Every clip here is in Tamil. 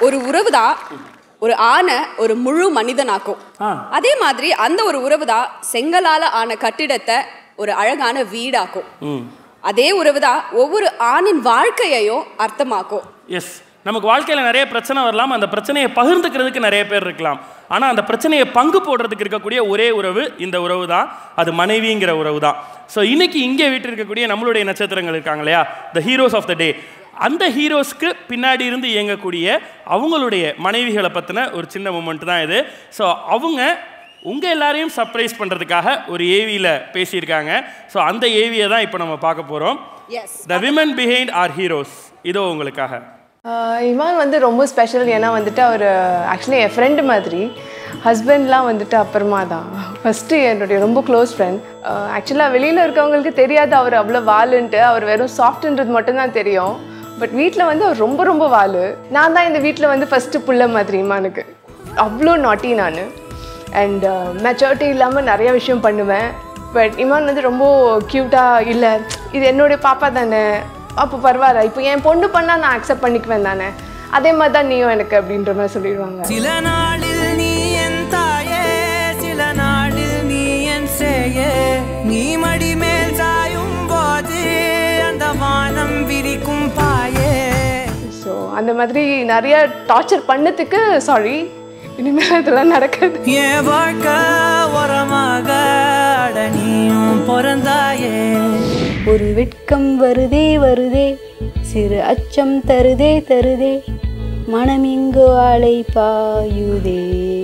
ஒரு உறவு தான் ஒரு ஆணை ஒரு முழு மனிதனாக்கும் ஆ. அதே மாதிரி அந்த ஒரு உறவு தான் செங்கலால ஆன கட்டிடத்தை ஒரு அழகான வீடாக்கும் ம் அதே உறவு தான் ஒவ்வொரு ஆணின் வாழ்க்கையையும் அர்த்தமாக்கும் எஸ் நமக்கு வாழ்க்கையில் நிறைய பிரச்சனை வரலாம் அந்த பிரச்சனையை பகிர்ந்துக்கிறதுக்கு நிறைய பேர் இருக்கலாம் ஆனால் அந்த பிரச்சனையை பங்கு போடுறதுக்கு இருக்கக்கூடிய ஒரே உறவு இந்த உறவு தான் அது மனைவிங்கிற உறவு தான் ஸோ இன்னைக்கு இங்கே வீட்டில் இருக்கக்கூடிய நம்மளுடைய நட்சத்திரங்கள் இருக்காங்க இல்லையா த ஹீரோஸ் ஆஃப் த டே அந்த ஹீரோஸ்க்கு பின்னாடி இருந்து இயங்கக்கூடிய அவங்களுடைய மனைவிகளை பற்றின ஒரு சின்ன மூமெண்ட் தான் இது ஸோ அவங்க உங்கள் எல்லாரையும் சர்ப்ரைஸ் பண்ணுறதுக்காக ஒரு ஏவியில் பேசியிருக்காங்க ஸோ அந்த ஏவியை தான் இப்போ நம்ம பார்க்க போகிறோம் is the women behind our heroes இதோ உங்களுக்காக ஆஹ் இமான் வந்து ரொம்ப ஸ்பெஷல் ஏன்னா வந்துட்டு அவர் ஆக்சுவலி என் ஃப்ரெண்டு மாதிரி ஹஸ்பண்ட்லாம் வந்துட்டு அப்புறமா தான் ஃபஸ்ட்டு என்னுடைய ரொம்ப க்ளோஸ் ஃப்ரெண்ட் ஆக்சுவலாக வெளியில் இருக்கவங்களுக்கு தெரியாது அவர் அவ்வளோ வாளுன்ட்டு அவர் வெறும் சாஃப்ட்ன்றது மட்டும்தான் தெரியும் பட் வீட்டில் வந்து அவர் ரொம்ப ரொம்ப வாளு நான் தான் இந்த வீட்டில் வந்து ஃபஸ்ட்டு புள்ள மாதிரி இமானுக்கு அவ்வளோ நாட்டி நான் அண்ட் மெச்சூரிட்டி இல்லாமல் நிறைய விஷயம் பண்ணுவேன் பட் இமான் வந்து ரொம்ப க்யூட்டாக இல்லை இது என்னுடைய பாப்பா தானே அப்போ பரவாயில்ல இப்போ என் பொண்ணு பண்ணால் நான் அக்செப்ட் பண்ணிக்குவேன் தானே அதே மாதிரி தான் நீயும் எனக்கு அப்படின்ற மாதிரி சொல்லிடுவாங்க சில நாளில் நீ என் தாயே சில நாளில் நீ என் சேயே நீ மடி மேல் சாயும் போது அந்த வானம் விரிக்கும் பாயே ஸோ அந்த மாதிரி நிறைய டார்ச்சர் பண்ணதுக்கு சாரி இனிமேல் இதெல்லாம் நடக்காது என் வாழ்க்கை உரமாக அட நீயும் பிறந்தாயே ஒரு வெட்கம் வருதே வருதே சிறு அச்சம் தருதே தருதே மனமிங்கு அலை பாயுதே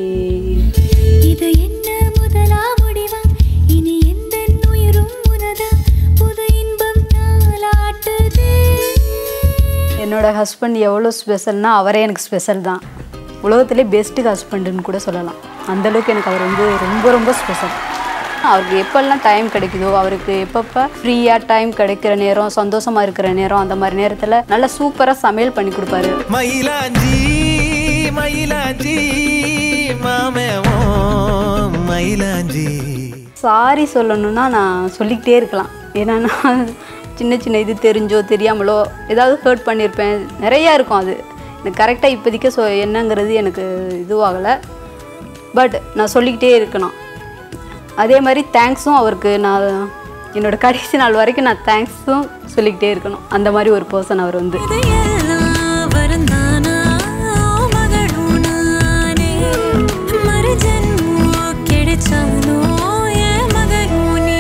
இது என்ன முதலா முடிவா இனி எந்த உயிரும் உனதா புது இன்பம் நாளாட்டுதே என்னோட ஹஸ்பண்ட் எவ்வளோ ஸ்பெஷல்னா அவரே எனக்கு ஸ்பெஷல் தான் உலகத்திலே பெஸ்ட்டு ஹஸ்பண்டுன்னு கூட சொல்லலாம் அந்தளவுக்கு எனக்கு அவர் வந்து ரொம்ப ரொம்ப ஸ்பெஷல் அவருக்கு எப்பெல்லாம் டைம் கிடைக்குதோ அவருக்கு எப்பப்போ ஃப்ரீயாக டைம் கிடைக்கிற நேரம் சந்தோஷமாக இருக்கிற நேரம் அந்த மாதிரி நேரத்தில் நல்லா சூப்பராக சமையல் பண்ணி கொடுப்பாரு மயிலாஞ்சி மயிலாஞ்சி மாமேவோ மயிலாஞ்சி சாரி சொல்லணும்னா நான் சொல்லிக்கிட்டே இருக்கலாம் ஏன்னா நான் சின்ன சின்ன இது தெரிஞ்சோ தெரியாமலோ ஏதாவது ஹர்ட் பண்ணியிருப்பேன் நிறையா இருக்கும் அது எனக்கு கரெக்டாக இப்போதைக்கு சொ என்னங்கிறது எனக்கு இதுவாகலை பட் நான் சொல்லிக்கிட்டே இருக்கணும் அதே மாதிரி தேங்க்ஸும் அவருக்கு நான் என்னோட கடைசி நாள் வரைக்கும் நான் தேங்க்ஸும் சொல்லிக்கிட்டே இருக்கணும் அந்த மாதிரி ஒரு பர்சன் அவர் வந்து இது எல்லாம் வரந்தானா மகளும் நானே மறு ஜென்மம் கிடைச்சாலும் என் மகளும் நீ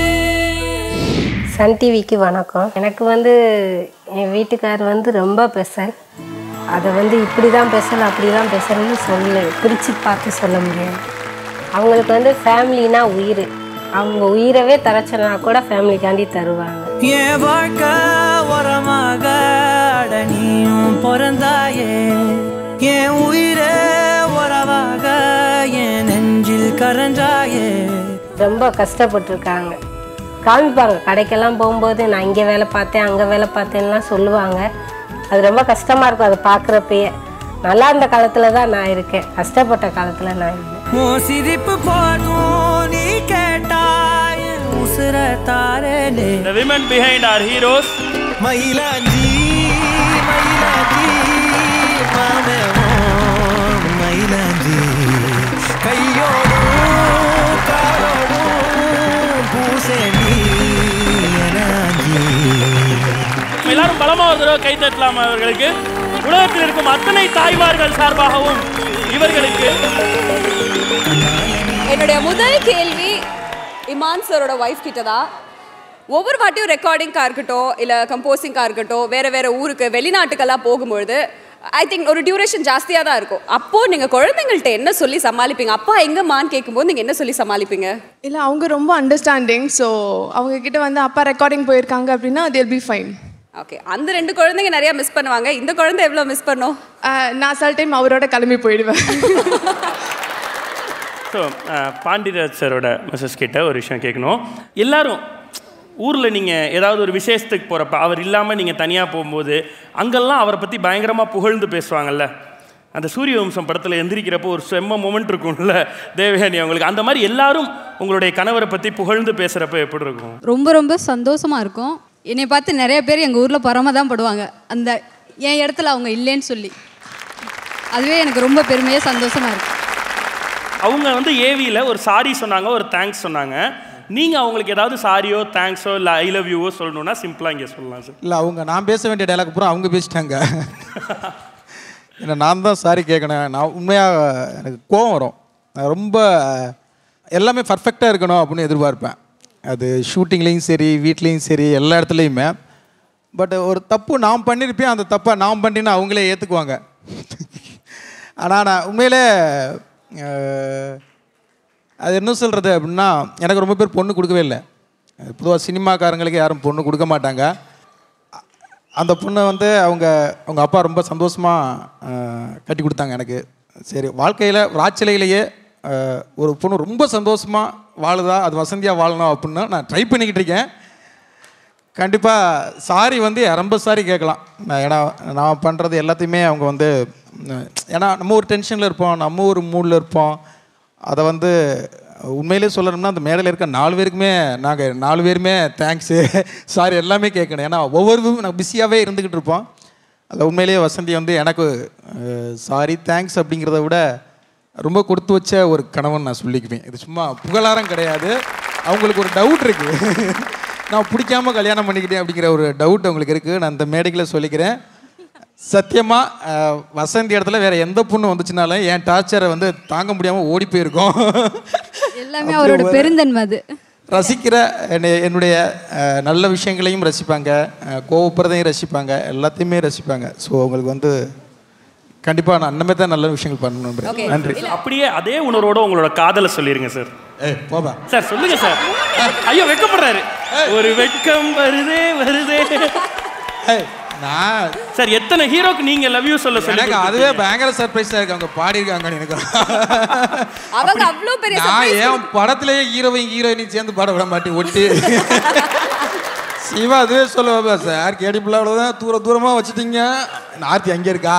சன் டிவிக்கு வணக்கம் எனக்கு வந்து என் வீட்டுக்கார் வந்து ரொம்ப ஸ்பெஷல் அதை வந்து இப்படி தான் ஸ்பெஷல் அப்படி தான் ஸ்பெஷல்னு சொல்ல பிரித்து பார்த்து சொல்ல முடியாது அவங்களுக்கு வந்து ஃபேமிலினா உயிர் அவங்க உயிரவே தரச்சனா கூட ஃபேமிலிக்காண்டி தருவாங்க என் வாழ்க்கை உரமாக அட நீயும் பிறந்தாயே என் உயிரே உறவாக என் நெஞ்சில் கரஞ்சாயே ரொம்ப கஷ்டப்பட்டிருக்காங்க காமிப்பாங்க கடைக்கெல்லாம் போகும்போது நான் இங்கே வேலை பார்த்தேன் அங்கே வேலை பார்த்தேன்லாம் சொல்லுவாங்க அது ரொம்ப கஷ்டமாக இருக்கும் அதை பார்க்குறப்பயே நல்லா இருந்த காலத்தில் தான் நான் இருக்கேன் கஷ்டப்பட்ட காலத்தில் நான் இல்லை உன் சிரிப்பு போதும் நீ கேட்டாய் உசுர தாரேனே the women behind our heroes மயிலாஞ்சி மயிலாஞ்சி மாமேவோ மயிலாஞ்சி கையோடும் காலோடும் பூசேண்டி அனாஞ்சி நம்ம எல்லாரும் பலமா ஒரு தடவை கை தட்டலாமா அவர்களுக்கு உலகத்தில் இருக்கும் அத்தனை தாய்மார்கள் சார்பாகவும் இவர்களுக்கு என்னுடைய முதல் கேள்வி இமான் சரோட ஒய்ஃப் கிட்ட தான் ஒவ்வொரு வாட்டியும் ரெக்கார்டிங்காக இருக்கட்டும் இல்லை கம்போசிங்காக இருக்கட்டும் வேறு வேறு ஊருக்கு வெளிநாட்டுக்கெல்லாம் போகும்பொழுது ஐ திங்க் ஒரு டியூரேஷன் ஜாஸ்தியாக தான் இருக்கும் அப்போது நீங்கள் குழந்தைங்கள்ட்ட என்ன சொல்லி சமாளிப்பீங்க அப்பா எங்கம்மான்னு கேட்கும்போது நீங்கள் என்ன சொல்லி சமாளிப்பீங்க இல்லை அவங்க ரொம்ப அண்டர்ஸ்டாண்டிங் ஸோ அவங்க கிட்ட வந்து அப்பா ரெக்கார்டிங் போயிருக்காங்க அப்படின்னா தேல் பி ஃபைன் ஓகே அந்த ரெண்டு குழந்தைங்க நிறையா மிஸ் பண்ணுவாங்க இந்த குழந்தை எவ்வளோ மிஸ் பண்ணும் நான் சில டைம் அவரோட கிளம்பி போயிடுவேன் ஸோ பாண்டிராஜ் சாரோட மிஸ்ஸஸ் கிட்ட ஒரு விஷயம் கேட்கணும் எல்லாரும் ஊரில் நீங்கள் ஏதாவது ஒரு விசேஷத்துக்கு போகிறப்ப அவர் இல்லாமல் நீங்கள் தனியாக போகும்போது அங்கெல்லாம் அவரை பற்றி பயங்கரமாக புகழ்ந்து பேசுவாங்கல்ல அந்த சூரிய வம்சம் படத்தில் எந்திரிக்கிறப்போ ஒரு செம்ம மூமெண்ட் இருக்கும்ல தேவயானி அவங்களுக்கு அந்த மாதிரி எல்லாரும் உங்களுடைய கணவரை பற்றி புகழ்ந்து பேசுகிறப்ப எப்படி இருக்கும் ரொம்ப ரொம்ப சந்தோஷமாக இருக்கும் என்னை பார்த்து நிறைய பேர் எங்கள் ஊரில் பொறாம தான் படுவாங்க அந்த என் இடத்துல அவங்க இல்லைன்னு சொல்லி அதுவே எனக்கு ரொம்ப பெருமையாக சந்தோஷமாக இருக்குது அவங்க வந்து ஏவியில் ஒரு சாரி சொன்னாங்க ஒரு தேங்க்ஸ் சொன்னாங்க நீங்கள் அவங்களுக்கு ஏதாவது சாரியோ தேங்க்ஸோ இல்லை ஐ லவ் யூவோ சொல்லணும்னா சிம்பிளாக இங்கே சொல்லலாம் சார் இல்லை அவங்க நான் பேச வேண்டிய டைலாக் பூரா அவங்க பேசிட்டாங்க ஏன்னா நான் தான் சாரி கேட்கணும் நான் உண்மையாக எனக்கு கோவம் வரும் நான் ரொம்ப எல்லாமே பர்ஃபெக்டாக இருக்கணும் அப்படின்னு எதிர்பார்ப்பேன் அது ஷூட்டிங்லேயும் சரி வீட்லேயும் சரி எல்லா இடத்துலையுமே பட் ஒரு தப்பு நான் பண்ணியிருப்பேன் அந்த தப்பை நான் பண்ணின்னு அவங்களே ஏற்றுக்குவாங்க ஆனால் நான் உண்மையிலே அஹ், அது என்ன சொல்கிறது அப்படின்னா எனக்கு ரொம்ப பேர் பொண்ணு கொடுக்கவே இல்லை பொதுவாக சினிமாக்காரங்களுக்கு யாரும் பொண்ணு கொடுக்க மாட்டாங்க அ- அந்த பொண்ணை வந்து அவங்க அவங்க அப்பா ரொம்ப சந்தோஷமாக கட்டி கொடுத்தாங்க எனக்கு சரி வாழ்க்கையில் ராச்சிலையிலேயே அஹ், ஒரு பொண்ணு ரொம்ப சந்தோஷமாக வாழுதா அது வசந்தியாக வாழணும் அப்படின்னு நான் ட்ரை பண்ணிக்கிட்டு இருக்கேன் கண்டிப்பாக சாரி வந்து ரொம்ப சாரி கேட்கலாம் நான் ஏன்னா நான் பண்ணுறது எல்லாத்தையுமே அவங்க வந்து உம், ஏன்னா நம்ம ஒரு டென்ஷனில் இருப்போம் நம்ம ஒரு மூடில் இருப்போம் அதை வந்து உண்மையிலே சொல்லணும்னா அந்த மேடையில் இருக்க நாலு பேருக்குமே நாங்கள் நாலு பேருமே தேங்க்ஸு சாரி எல்லாமே கேட்கணும் ஏன்னா ஒவ்வொரு நாங்கள் பிஸியாகவே இருந்துக்கிட்டு இருப்போம் அதில் உண்மையிலேயே வசந்தி வந்து எனக்கு சாரி தேங்க்ஸ் அப்படிங்கிறத விட ரொம்ப கொடுத்து வச்ச ஒரு கணவன் நான் சொல்லிக்குவேன் இது சும்மா புகழாரம் கிடையாது அவங்களுக்கு ஒரு டவுட் இருக்குது நான் பிடிக்காம கல்யாணம் பண்ணிக்கிட்டேன் அப்படிங்கிற ஒரு டவுட் அவங்களுக்கு இருக்குது நான் இந்த மேடைகளை சொல்லிக்கிறேன் சத்தியமாக வசந்தி இடத்துல வேறு எந்த பொண்ணு வந்துச்சுனாலும் என் டார்ச்சரை வந்து தாங்க முடியாமல் ஓடி போயிருக்கோம் எல்லாமே அவரோட பெருந்தன்மை அது ரசிக்கிற என்னை- என்னுடைய அஹ், நல்ல விஷயங்களையும் ரசிப்பாங்க அஹ், கோவப்படுறதையும் ரசிப்பாங்க எல்லாத்தையுமே ரசிப்பாங்க ஸோ அவங்களுக்கு வந்து கண்டிப்பாக நான் அந்தமாதிரி தான் நல்ல விஷயங்கள் பண்ணணும் நம்புறேன். நன்றி அப்படியே அதே உணர்வோட உங்களோட காதலை சொல்லிருங்க சார் ஏய் போபா சார் சொல்லுங்க சார் ஐயோ வெக்கப்படுறாரு ஒரு வெட்கம் வருதே வருதே ஏய் நான் சார் எத்தனை ஹீரோக்கு நீங்க லவ் யூ சொல்ல சொல்லி எனக்கு அதுவே பயங்கர சர்ப்ரைஸாக இருக்கு அவங்க பாடியிருக்காங்க எனக்கு அவங்க அவ்வளோ பெரிய நான் surprise ஏன் படத்திலேயே ஹீரோவையும் ஹீரோயினையும் சேர்ந்து பாட விட மாட்டேன் ஒட்டி சிவா அதுவே சொல்லுவா சார் கேடி பிள்ளை அவ்வளோதான் தூர தூரமாக வச்சுட்டீங்க ஆர்த்தி அங்கே இருக்கா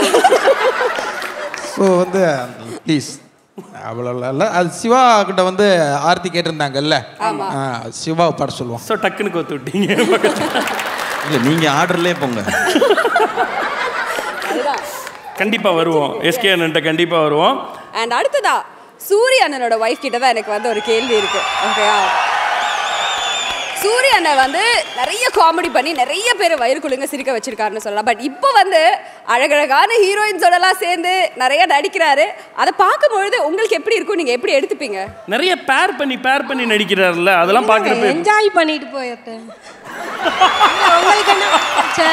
ஸோ வந்து ப்ளீஸ் அவ்வளோ இல்லை அது சிவா கிட்ட வந்து ஆர்த்தி கேட்டிருந்தாங்கல்ல ஆ, சிவாவை பாட சொல்லுவோம் ஸோ டக்குன்னு கோத்து விட்டீங்க பக்கத்துல. இல்லை நீங்கள் ஆர்டர்லேயே போங்க கண்டிப்பா வருவோம் எஸ்கே அண்ணன்ட்ட கண்டிப்பா வருவோம் அண்ட் அடுத்ததா சூரிய அண்ணனோட ஒய்ஃப் கிட்ட தான் எனக்கு வந்து ஒரு கேள்வி இருக்கு ஓகேயா சூரிய அண்ணன் வந்து நிறைய காமெடி பண்ணி நிறைய பேர் வயிறு குழுங்க சிரிக்க வச்சிருக்காருன்னு சொல்லலாம் பட் இப்போ வந்து அழகழகான ஹீரோயின்ஸோடலாம் சேர்ந்து நிறைய நடிக்கிறாரு அதை பார்க்கும்பொழுது உங்களுக்கு எப்படி இருக்கும் நீங்க எப்படி எடுத்துப்பீங்க நிறைய பேர் பண்ணி பேர் பண்ணி நடிக்கிறாருல்ல அதெல்லாம் பார்க்குறப்ப என்ஜாய் பண்ணிட்டு போயிருக்கேன் உங்களுக்கு என்ன ச்சே.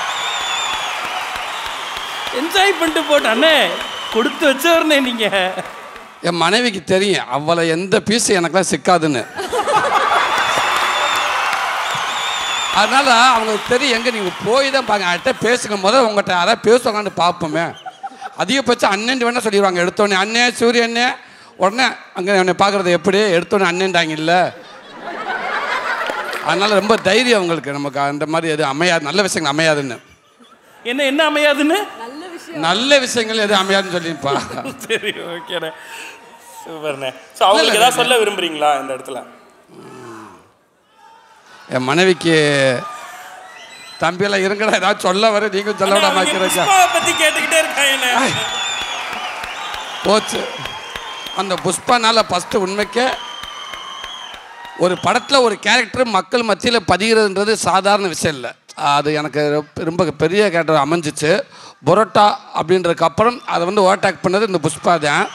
என்ஜாய் பண்ணிட்டு போட்டு அண்ணே கொடுத்து வச்சவர்னே நீங்க என் மனைவிக்கு தெரியும் அவளை எந்த பீஸ் எனக்குலாம் சிக்காதுன்னு அதனால அவங்களுக்கு தெரியும் எங்கே நீங்கள் போய் தான் பாருங்க அவர்கிட்ட பேசுங்க முதல்ல உங்கள்கிட்ட யாராவது பேசுவாங்கன்னு பார்ப்போமே அதிகபட்சம் அண்ணன் வேணால் சொல்லிடுவாங்க எடுத்தோடனே அண்ணே சூரிய அண்ணே உடனே அங்கே என்னை பார்க்குறது எப்படி எடுத்தோடனே அண்ணன்டாங்க இல்லை அதனால ரொம்ப தைரியம் அவங்களுக்கு நமக்கு அந்த மாதிரி எதுவும் அமையாது நல்ல விஷயங்கள் அமையாதுன்னு என்ன என்ன அமையாதுன்னு நல்ல விஷயங்கள் எதுவும் அமையாதுன்னு சொல்லிப்பா சரி ஓகேண்ணே சூப்பர்ண்ணே ஸோ அவங்களுக்கு ஏதாவது சொல்ல விரும்புறீங்களா இந்த இடத்துல என் மனைவிக்கு தம்பியெல்லாம் இருங்கடா ஏதாவது சொல்ல வர நீங்களும் சொல்ல விடாம அவங்க இருக்கிறீங்க புஷ்பாவை பத்தி கேட்டுக்கிட்டே இருக்காங்க போச்சு அந்த புஷ்பானால ஃபஸ்ட்டு உண்மைக்கே ஒரு படத்தில் ஒரு கேரக்டர் மக்கள் மத்தியில் பதிகிறதுன்றது சாதாரண விஷயம் இல்லை அது எனக்கு ரொம்ப- ரொம்ப பெரிய கேரக்டர் அமைஞ்சிச்சு பரோட்டா அப்படின்றதுக்கு அப்புறம் அதை வந்து ஓவர்டேக் பண்ணது இந்த புஷ்பா தான்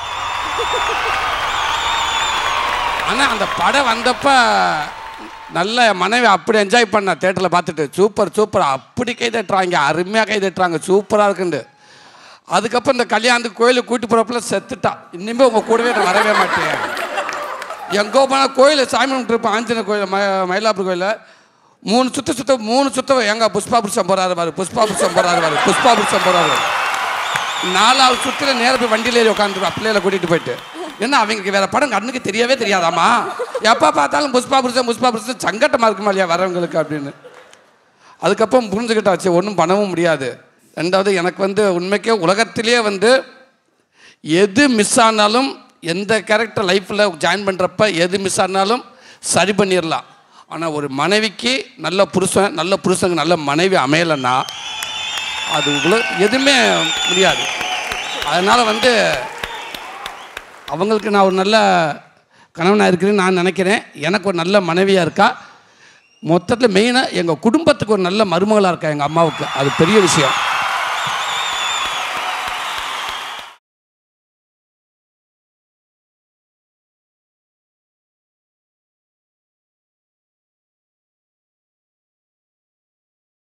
ஆனால் அந்த படம் வந்தப்ப நல்ல என் மனைவி அப்படி என்ஜாய் பண்ண தேட்டரில் பார்த்துட்டு சூப்பர் சூப்பர் அப்படி கை தட்டுறாங்க அருமையாக கை தட்டுறாங்க சூப்பராக இருக்குண்டு அதுக்கப்புறம் இந்த கல்யாணத்துக்கு கோயிலுக்கு கூட்டி போகிறப்பல செத்துட்டா இனிமேல் உங்கள் கூடவே நான் வரவே மாட்டேன் எங்கோ போனால் கோயிலில் சாமி கும்பிட்டுருப்பேன் ஆஞ்சநேயர் கோயில் ம மயிலாப்பூர் கோயிலில் மூணு சுத்த சுத்த மூணு சுத்த எங்க புஷ்பா புருஷன் போறாரு பாரு புஷ்பா புருஷன் போறாரு பாரு புஷ்பா புருஷன் போறாரு நாலாவது சுத்துல நேரா போய் வண்டியில ஏறி உட்காந்துருப்பா பிள்ளைகளை கூட்டிட்டு போயிட்டு என்ன அவங்களுக்கு வேற படம் கண்ணுக்கு தெரியவே தெரியாதாம்மா எப்போ பார்த்தாலும் புஷ்பா புருஷன் புஷ்பா புருஷன் சங்கட்டமா இருக்குமா இல்லையா வரவங்களுக்கு அப்படின்னு அதுக்கப்புறம் புரிஞ்சுக்கிட்டாச்சு ஒன்றும் பண்ணவும் முடியாது ரெண்டாவது எனக்கு வந்து உண்மைக்கே உலகத்திலேயே வந்து எது மிஸ் ஆனாலும் எந்த கேரக்டர் லைஃப்பில் ஜாயின் பண்ணுறப்ப எது மிஸ் ஆனாலும் சரி பண்ணிடலாம் ஆனால் ஒரு மனைவிக்கு நல்ல புருஷன் நல்ல புருஷனுக்கு நல்ல மனைவி அமையலைன்னா அது உல எதுவுமே முடியாது அதனால் வந்து அவங்களுக்கு நான் ஒரு நல்ல கணவனாக இருக்கிறேன்னு நான் நினைக்கிறேன் எனக்கு ஒரு நல்ல மனைவியாக இருக்கா மொத்தத்தில் மெயினாக எங்கள் குடும்பத்துக்கு ஒரு நல்ல மருமகளாக இருக்கா எங்கள் அம்மாவுக்கு அது பெரிய விஷயம்